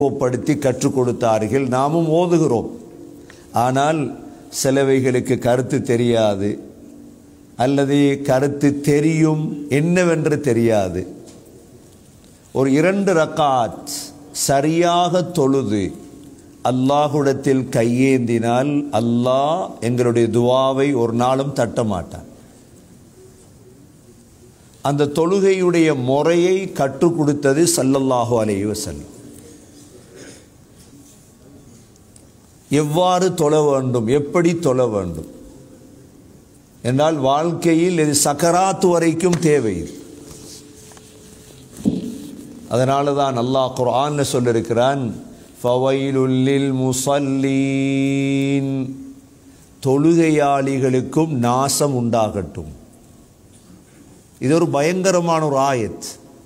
படுத்தி கற்றுக் கொடுத்தார்கள் நாமும் ஓதுகிறோம் ஆனால் சிலவைகளுக்கு கருத்து தெரியாது அல்லது கருத்து தெரியும் என்னவென்று தெரியாது ஒரு இரண்டு ரக்காத் சரியாக தொழுது அல்லாஹுடத்தில் கையேந்தினால் அல்லாஹ் எங்களுடைய துவாவை ஒரு நாளும் தட்ட மாட்டான் அந்த தொழுகையுடைய முறையை கற்றுக் கொடுத்தது சல்லல்லாஹு அலைஹி வஸல்லம் எவ்வாறு தொழ வேண்டும் எப்படி தொழ வேண்டும் என்றால் வாழ்க்கையில் இது சக்கராத்து வரைக்கும் தேவை அதனால தான் அல்லாஹ் குர்ஆன்ல சொல்லியிருக்கிறான் ஃபவைலுல்லில் முசல்லீன் தொழுகையாளிகளுக்கும் நாசம் உண்டாகட்டும் இது ஒரு பயங்கரமான ஒரு ஆயத்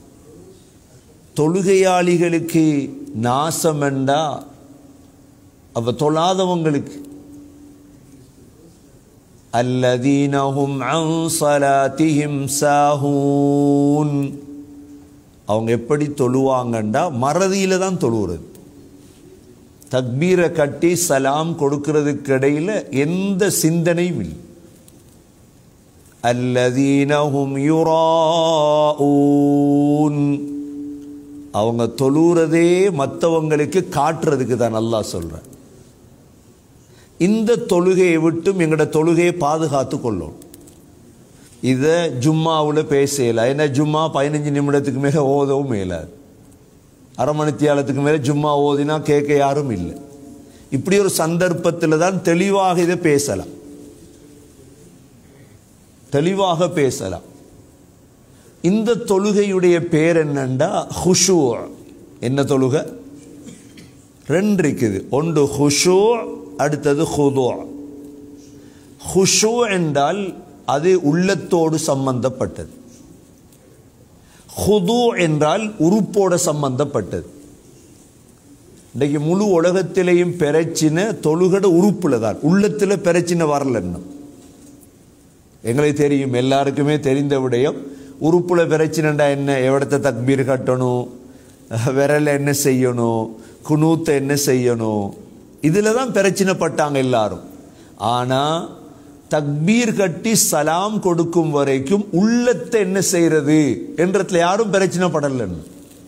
தொழுகையாளிகளுக்கு நாசம் என்றா அவ தொழாதவங்களுக்கு அல்லதீனஹும் அன் ஸலாத்திஹிம் சாஹூன் அவங்க எப்படி தொழுவாங்கண்டா மறதியில தான் தொழுவுறது தக்பீரை கட்டி சலாம் கொடுக்கிறதுக்கு இடையில எந்த சிந்தனையும் இல்லை அல்லதீனஹும் யுராஊன் அவங்க தொழுறதே மற்றவங்களுக்கு காட்டுறதுக்கு தான் நல்லா சொல்றேன் இந்த தொழுகையை விட்டும் எங்களோட தொழுகையை பாதுகாத்து கொள்ளும் இதை ஜும்மாவில் பேசல ஏன்னா ஜும்மா பதினஞ்சு நிமிடத்துக்கு மேலே ஓதவும் மேலாது அரை மணித்தியாலத்துக்கு மேலே ஜும்மா ஓதினா கேட்க யாரும் இல்லை இப்படி ஒரு சந்தர்ப்பத்தில் தான் தெளிவாக இதை பேசலாம் தெளிவாக பேசலாம் இந்த தொழுகையுடைய பேர் என்னண்டா ஹுஷூ என்ன தொழுகை ரெண்டு இருக்குது ஒன்று ஹுஷூ அடுத்தது ஹுதோ ஹுஷூ என்றால் அது உள்ளத்தோடு சம்பந்தப்பட்டது ஹுது என்றால் உறுப்போட சம்பந்தப்பட்டது இன்றைக்கு முழு உலகத்திலையும் பெறச்சின தொழுகட உறுப்புல தான் உள்ளத்தில் பெறச்சின வரல இன்னும் எங்களுக்கு தெரியும் எல்லாருக்குமே தெரிந்த விடயம் உறுப்புல பிரச்சனைண்டா என்ன எவ்வளத்த தக்பீர் கட்டணும் விரல என்ன செய்யணும் குனூத்தை என்ன செய்யணும் இதில் தான் பிரச்சனைப்பட்டாங்க எல்லாரும் ஆனால் தக்பீர் கட்டி சலாம் கொடுக்கும் வரைக்கும் உள்ளத்தை என்ன செய்யறது என்றதுல யாரும் பிரச்சனைப்படலன்னு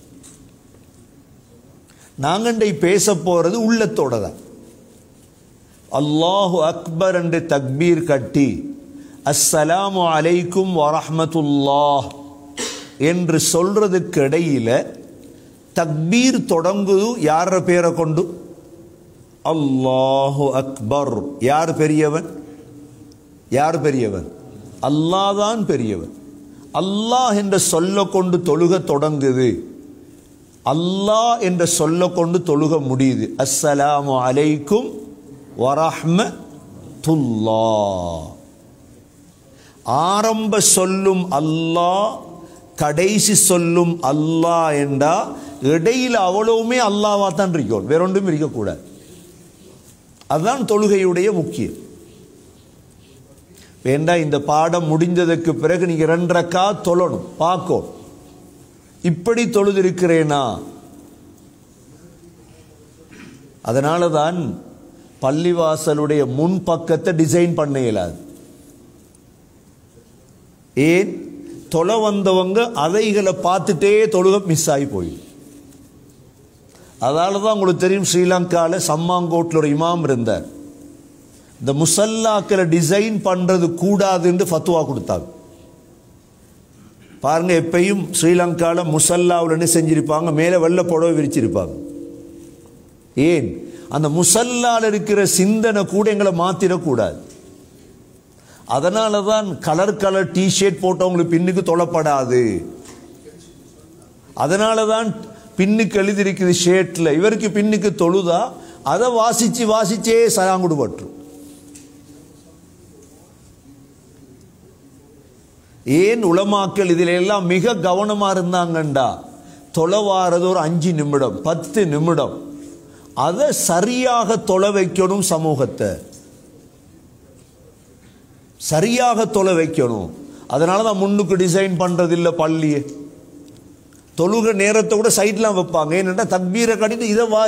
நாங்கண்டை பேச போறது உள்ளத்தோட தான் அல்லாஹு அக்பர் என்று தக்பீர் கட்டி அஸ்ஸலாமு அலைக்கும் வரஹமத்துல்லாஹ் என்று சொல்றதுக்கு இடையில தக்பீர் தொடங்குது யார பேரை கொண்டு அல்லாஹு அக்பர் யார் பெரியவன் யார் பெரியவன் அல்லாஹ் தான் பெரியவன் அல்லாஹ் என்ற சொல்ல கொண்டு தொழுக தொடங்குது அல்லாஹ் என்ற சொல்ல கொண்டு தொழுக முடியுது அஸ்ஸலாமு அலைக்கும் வரஹ்மத்துல்லா ஆரம்ப சொல்லும் அல்லாஹ் கடைசி சொல்லும் அல்லாஹ் என்றா இடையில அவ்வளவுமே அல்லாவா தான் இருக்கும் வேற ஒன்றும் இருக்கக்கூடாது அதுதான் தொழுகையுடைய முக்கியம் வேண்டா இந்த பாடம் முடிந்ததுக்கு பிறகு நீங்க ரெண்டரைக்கா தொழணும் பார்க்கும் இப்படி தொழுதிருக்கிறேனா அதனால தான் பள்ளிவாசலுடைய முன் பக்கத்தை டிசைன் பண்ண இயலாது ஏன் தொலை வந்தவங்க அதைகளை பார்த்துட்டே தொழுக மிஸ் ஆகி போயிடும் அதனால தான் உங்களுக்கு தெரியும் ஸ்ரீலங்காவில் சம்மாங்கோட்டில் ஒரு இமாம் இருந்தார் இந்த முசல்லாக்களை டிசைன் பண்ணுறது கூடாதுன்னு ஃபத்துவா கொடுத்தாங்க பாருங்க எப்பயும் ஸ்ரீலங்காவில் முசல்லாவில் என்ன செஞ்சிருப்பாங்க மேலே வெள்ளை புடவை விரிச்சிருப்பாங்க ஏன் அந்த முசல்லால் இருக்கிற சிந்தனை கூட எங்களை மாத்திரக்கூடாது அதனால தான் கலர் கலர் டிஷர்ட் போட்டவங்களுக்கு பின்னுக்கு தொலைப்படாது அதனால தான் பின்னுக்கு எழுதியிருக்குது ஷேர்ட்ல இவருக்கு பின்னுக்கு தொழுதா அதை வாசிச்சு வாசிச்சே சலாங்குடு பற்றும் ஏன் உளமாக்கல் இதில் எல்லாம் மிக கவனமா இருந்தாங்கண்டா தொலைவாரது ஒரு அஞ்சு நிமிடம் பத்து நிமிடம் அதை சரியாக தொலை வைக்கணும் சமூகத்தை சரியாக தொலை வைக்கணும் அதனால தான் முன்னுக்கு டிசைன் பண்றது இல்லை பள்ளியை தொழுக நேரத்தை கூட சைட்லாம் வைப்பாங்க ஏன்னா தக்பீரை கட்டிட்டு இதை வா